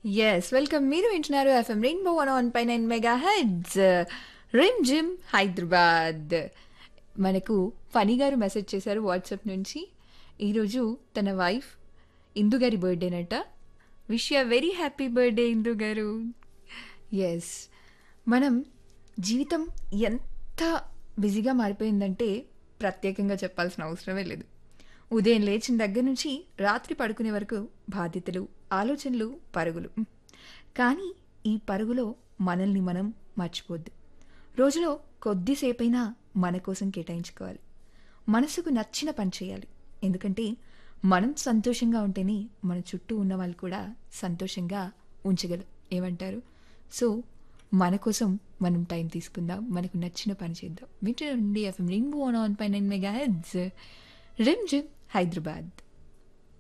yes welcome మీరు వింటున్నారు F M rainbow one one పై nine mega hertz Rim Jhim Hyderabad మనకు ఫనీ గారు మెసేజ్ చేశారు వాట్సాప్ నుంచి ఈరోజు తన వైఫ్ ఇందు గారి బర్త్డేనట wish you very happy birthday Indu గారు ఎస్ మనం జీవితం ఎంత బిజీగా మారిపోయిందంటే ప్రత్యేకంగా చెప్పాల్సిన అవసరమే లేదు ఉదయం లేచిన దగ్గర నుంచి రాత్రి పడుకునే వరకు బాధ్యతలు ఆలోచనలు పరుగులు కానీ ఈ పరుగులో మనల్ని మనం మర్చిపోద్దు రోజులో కొద్దిసేపైనా మన కోసం కేటాయించుకోవాలి మనసుకు నచ్చిన పని చేయాలి ఎందుకంటే మనం సంతోషంగా ఉంటేనే మన చుట్టూ ఉన్న వాళ్ళు కూడా సంతోషంగా ఉంచగలం ఏమంటారు సో మన కోసం మనం టైం తీసుకుందాం మనకు నచ్చిన పని చేద్దాం వింటూ నుండి ఎఫ్ఎం రింగ్ ఆన్ ఆన్ పై nine mega hertz Rim Jhim Hyderabad